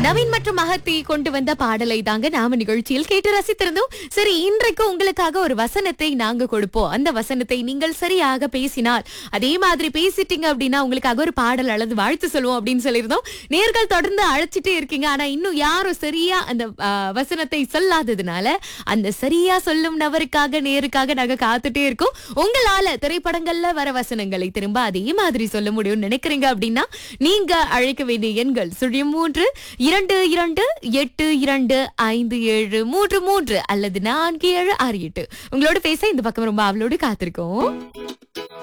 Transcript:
நவீன் மற்றும் மகத்தி கொண்டு வந்த பாடலை தாங்க நாம நிகழ்ச்சியில் கேட்டு ரசித்திருந்தோம் சரி இன்றைக்கு உங்களுக்காக ஒரு வசனத்தை நாங்க கொடுப்போம் அந்த வசனத்தை நீங்கள் சரியாக பேசினால் அதே மாதிரி பேசிட்டீங்க அப்படின்னா உங்களுக்காக ஒரு பாடல் அல்லது வாழ்த்து சொல்லுவோம் அப்படின்னு சொல்லியிருந்தோம் நேர்கள் தொடர்ந்து அழைச்சிட்டே இருக்கீங்க ஆனா இன்னும் யாரும் சரியா அந்த ஆ, வசனத்தை சொல்லாததுனால அந்த சரியா சொல்லும் நபருக்காக நேருக்காக நாங்க காத்துட்டே இருக்கோம் உங்களால திரைப்படங்கள்ல வர வசனங்களை திரும்ப அதே மாதிரி சொல்ல முடியும்னு நினைக்கிறீங்க அப்படின்னா நீங்க அழைக்க வேண்டிய எண்கள் சுழியம் மூன்று இரண்டு இரண்டு எட்டு இரண்டு ஐந்து ஏழு மூன்று மூன்று அல்லது நான்கு ஏழு ஆறு எட்டு உங்களோட பேச இந்த பக்கம் ரொம்ப அவளோடு காத்திருக்கோம்